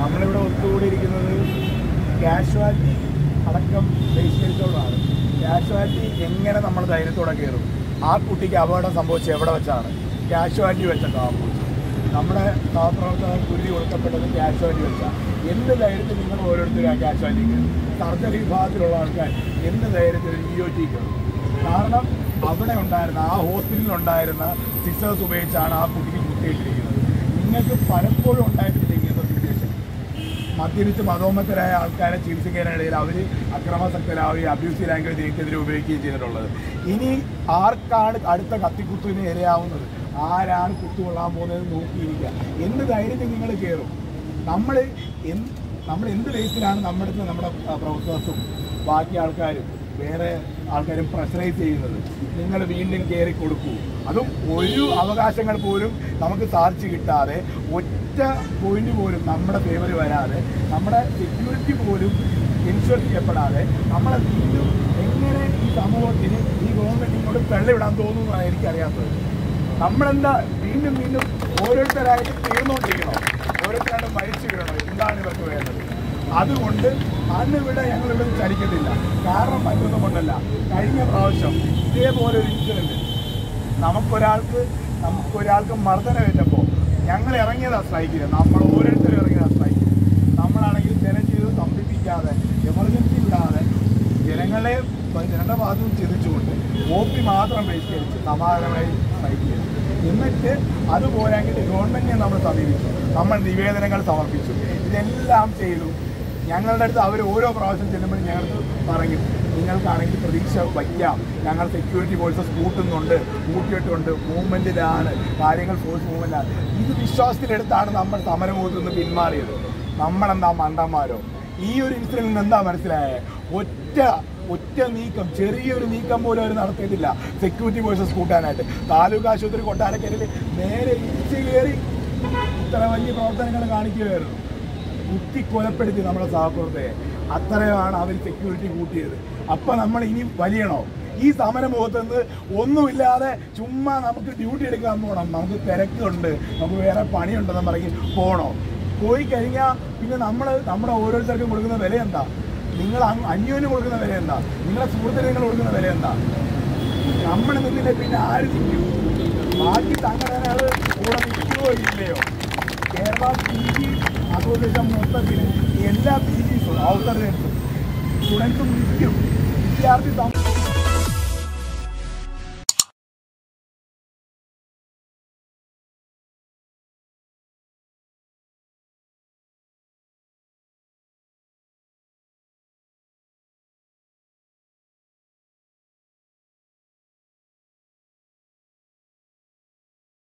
നമ്മളിവിടെ ഒത്തുകൂടിയിരിക്കുന്നത് കാഷ്വാലിറ്റി അടക്കം ബഹിഷ്കരിച്ചോളാണ് കാഷ്വാലിറ്റി എങ്ങനെ നമ്മൾ ധൈര്യത്തോടെ കയറും ആ കുട്ടിക്ക് അപകടം സംഭവിച്ചത് എവിടെ വെച്ചാണ് കാഷ്വാലിറ്റി വെച്ചിട്ടാണ് സംഭവിച്ചത് നമ്മുടെ സഹപ്രവർത്തകർ കുരുതി കൊടുക്കപ്പെട്ടത് കാഷ്വാലിറ്റി വെച്ചാണ് എന്ത് ധൈര്യത്തിൽ നിങ്ങൾ ഓരോരുത്തരും ആ കാഷ്വാലിറ്റിക്ക് സർജറി വിഭാഗത്തിലുള്ള ആൾക്കാർ എന്ത് ധൈര്യത്തിൽ ഇ ഒ ടി കാരണം അവിടെ ഉണ്ടായിരുന്ന ആ ഹോസ്പിറ്റലിൽ ഉണ്ടായിരുന്ന സിസ്റ്റേഴ്സ് ഉപയോഗിച്ചാണ് ആ കുട്ടിക്ക് കുത്തിയിട്ടിരിക്കുന്നത് നിങ്ങൾക്ക് പലപ്പോഴും ഉണ്ടായിട്ടില്ല ഇങ്ങനത്തെ സിറ്റുവേഷൻ മദ്യപിച്ച് മതോമത്തരായ ആൾക്കാരെ ചികിത്സിക്കാനിടയിൽ അവർ അക്രമാസക്തരാവുകയും അബ്യൂസീവ് ലാംഗ്വേജ് നിങ്ങൾക്കെതിരെ ഉപയോഗിക്കുകയും ചെയ്തിട്ടുള്ളത് ഇനി ആർക്കാണ് അടുത്ത കത്തിക്കുത്തുവിന് ഇരയാവുന്നത് ആരാണ് കുത്തുകൊള്ളാൻ പോകുന്നത് നോക്കിയിരിക്കുക എന്ത് ധൈര്യത്തിൽ നിങ്ങൾ കയറും നമ്മൾ എന്ത് നമ്മൾ എന്ത് ബേസിലാണ് നമ്മുടെ അടുത്ത് നമ്മുടെ പ്രൊഫസേഴ്സും ബാക്കി ആൾക്കാരും വേറെ ആൾക്കാരും പ്രഷറൈസ് ചെയ്യുന്നത് നിങ്ങൾ വീണ്ടും കയറി കൊടുക്കൂ അതും ഒരു അവകാശങ്ങൾ പോലും നമുക്ക് സാധിച്ചു കിട്ടാതെ ഒറ്റ പോയിന്റ് പോലും നമ്മുടെ ഫേവർ വരാതെ നമ്മുടെ സെക്യൂരിറ്റി പോലും ഇൻഷുർ ചെയ്യപ്പെടാതെ നമ്മളെ വീണ്ടും എങ്ങനെ ഈ സമൂഹത്തിന് ഈ ഗവൺമെന്റ് ഇങ്ങോട്ട് തള്ളിവിടാൻ തോന്നുന്നതാണ് എനിക്കറിയാത്തത് നമ്മളെന്താ വീണ്ടും വീണ്ടും ഓരോരുത്തരായിട്ട് തീർന്നുകൊണ്ടിരിക്കണം ഓരോരുത്തരായിട്ട് മരിച്ചു വീഴണം എന്താണ് ഇവർക്ക് വേണ്ടത് അതുകൊണ്ട് അന്ന് ഇവിടെ ഞങ്ങൾ ഇവിടെ ചലിക്കത്തില്ല കാരണം മറ്റൊന്നും കൊണ്ടല്ല കഴിഞ്ഞ പ്രാവശ്യം ഇതേപോലെ ഒരു ഇൻസിഡന്റ് നമുക്കൊരാൾക്ക് നമുക്കൊരാൾക്ക് മർദ്ദനമേറ്റപ്പോൾ ഞങ്ങൾ ഇറങ്ങിയതാ സ്ട്രൈക്കിന് നമ്മൾ ഓരോരുത്തരും ഇറങ്ങിയതാ സ്ട്രൈക്കിന് നമ്മളാണെങ്കിൽ ജനജീവിതം സ്തംഭിപ്പിക്കാതെ എമർജൻസി വിടാതെ ജനങ്ങളെ ജനങ്ങളുടെ ഭാഗത്തും ചിന്തിച്ചുകൊണ്ട് ഒ പി മാത്രം ബഹിഷ്കരിച്ച് സമാധാനമായി സ്ട്രൈക്ക് ചെയ്തു എന്നിട്ട് അത് പോരാക്കിയിട്ട് ഗവൺമെന്റിനെ നമ്മൾ സമീപിച്ചു നമ്മൾ നിവേദനങ്ങൾ സമർപ്പിച്ചു ഇതെല്ലാം ചെയ്തു ഞങ്ങളുടെ അടുത്ത് അവർ ഓരോ പ്രാവശ്യം ചെല്ലുമ്പോഴും ഞങ്ങൾക്ക് പറയും നിങ്ങൾക്കാണെങ്കിൽ പ്രതീക്ഷ വയ്ക്കാം ഞങ്ങൾ സെക്യൂരിറ്റി ഫോഴ്സസ് കൂട്ടുന്നുണ്ട് കൂട്ടിയിട്ടുണ്ട് മൂവ്മെന്റിലാണ് കാര്യങ്ങൾ ഫോഴ്സ് മൂവ്മെന്റിലാണ് ഇത് വിശ്വാസത്തിലെടുത്താണ് നമ്മൾ സമരമുഖത്ത് നിന്ന് പിന്മാറിയത് നമ്മളെന്താ മണ്ടന്മാരോ ഈ ഒരു ഇൻസിഡന്റിൽ നിന്ന് എന്താ മനസ്സിലായത് ഒറ്റ ഒറ്റ നീക്കം ചെറിയൊരു നീക്കം പോലും അവർ നടത്തിയിട്ടില്ല സെക്യൂരിറ്റി ഫോഴ്സസ് കൂട്ടാനായിട്ട് താലൂക്ക് ആശുപത്രി കൊട്ടാരക്കരയിൽ നേരെ ഇടിച്ച് കയറി ഇത്ര വലിയ പ്രവർത്തനങ്ങൾ കാണിക്കുകയായിരുന്നു കുത്തി കൊലപ്പെടുത്തി നമ്മുടെ സഹപ്രവർത്തകരെ അത്രയാണ് അവർ സെക്യൂരിറ്റി കൂട്ടിയത് അപ്പൊ നമ്മൾ ഇനി വലിയണോ ഈ സമരമുഖത്ത് നിന്ന് ഒന്നുമില്ലാതെ ചുമ്മാ നമുക്ക് ഡ്യൂട്ടി എടുക്കാൻ പോകണം നമുക്ക് തിരക്കുണ്ട് നമുക്ക് വേറെ പണിയുണ്ടെന്ന് പറഞ്ഞ് പോകണോ പോയി കഴിഞ്ഞാൽ പിന്നെ നമ്മൾ നമ്മുടെ ഓരോരുത്തർക്കും കൊടുക്കുന്ന വില എന്താ നിങ്ങൾ അങ് അന്യോന്യം കൊടുക്കുന്ന വില എന്താ നിങ്ങളെ സുഹൃത്തിന് നിങ്ങൾ കൊടുക്കുന്ന വില എന്താ നമ്മൾ നിന്നില്ലേ പിന്നെ ആര് നിൽക്കും ബാക്കി സംഘടനകൾ കൂടെ നിൽക്കുകയോ ഇല്ലയോ കേരള പി ജി അസോസിയേഷൻ മൊത്തത്തിൽ എല്ലാ പി ജിസും ഔട്ടർനേഴ്സും സ്റ്റുഡൻസും നിൽക്കും വിദ്യാർത്ഥി സമൂഹം